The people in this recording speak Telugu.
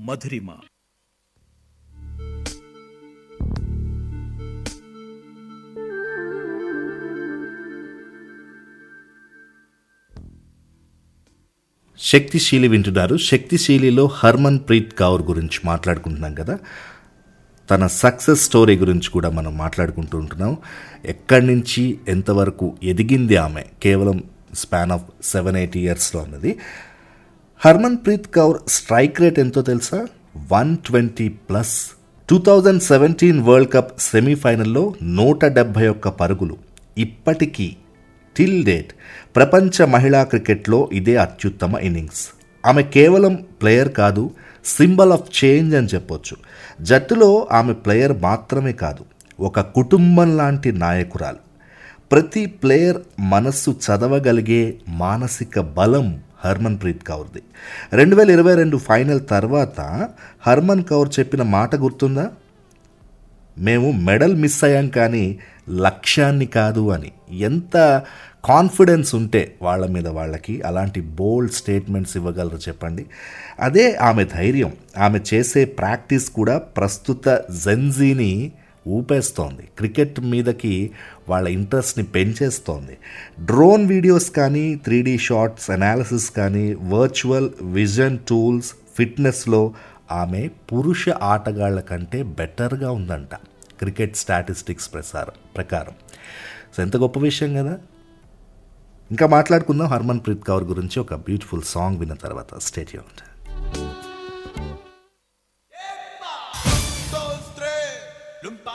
మధురిమ శక్తిశీలి వింటున్నారు శక్తిశీలిలో హర్మన్ ప్రీత్ కౌర్ గురించి మాట్లాడుకుంటున్నాం కదా తన సక్సెస్ స్టోరీ గురించి కూడా మనం మాట్లాడుకుంటూ ఉంటున్నాం ఎక్కడి నుంచి ఎంతవరకు ఎదిగింది ఆమె కేవలం స్పాన్ ఆఫ్ సెవెన్ ఎయిట్ ఇయర్స్లో ఉన్నది Harmanpreet Kaur strike rate ఎంతో తెలుసా one twenty plus two thousand seventeen world cup సెమీఫైనల్లో నూట డెబ్భై ఒక్క పరుగులు ఇప్పటికీ టిల్ డేట్ ప్రపంచ మహిళా క్రికెట్లో ఇదే అత్యుత్తమ ఇన్నింగ్స్ ఆమె కేవలం ప్లేయర్ కాదు సింబల్ ఆఫ్ చేంజ్ అని చెప్పొచ్చు జట్టులో ఆమె ప్లేయర్ మాత్రమే కాదు ఒక కుటుంబం లాంటి నాయకురాలు ప్రతి ప్లేయర్ మనస్సు చదవగలిగే మానసిక బలం హర్మన్ ప్రీత్ కౌర్ది రెండు వేల ఇరవై రెండు ఫైనల్ తర్వాత హర్మన్ కౌర్ చెప్పిన మాట గుర్తుందా మేము మెడల్ మిస్ అయ్యాం కానీ లక్ష్యాన్ని కాదు అని ఎంత కాన్ఫిడెన్స్ ఉంటే వాళ్ళ మీద వాళ్ళకి అలాంటి బోల్డ్ స్టేట్మెంట్స్ ఇవ్వగలరు చెప్పండి అదే ఆమె ధైర్యం ఆమె చేసే ప్రాక్టీస్ కూడా ప్రస్తుత జెన్జీని ఊపేస్తోంది క్రికెట్ మీదకి వాళ్ళ ఇంట్రెస్ట్ని పెంచేస్తోంది డ్రోన్ వీడియోస్ కానీ త్రీ డీ షార్ట్స్ అనాలిసిస్ కానీ వర్చువల్ విజన్ టూల్స్ ఫిట్నెస్లో ఆమె పురుష ఆటగాళ్ల కంటే బెటర్గా ఉందంట క్రికెట్ స్టాటిస్టిక్స్ ప్రసారం ప్రకారం సో ఎంత గొప్ప విషయం కదా ఇంకా మాట్లాడుకుందాం హర్మన్ ప్రీత్ కౌర్ గురించి ఒక బ్యూటిఫుల్ సాంగ్ విన్న తర్వాత స్టేట్ యూన్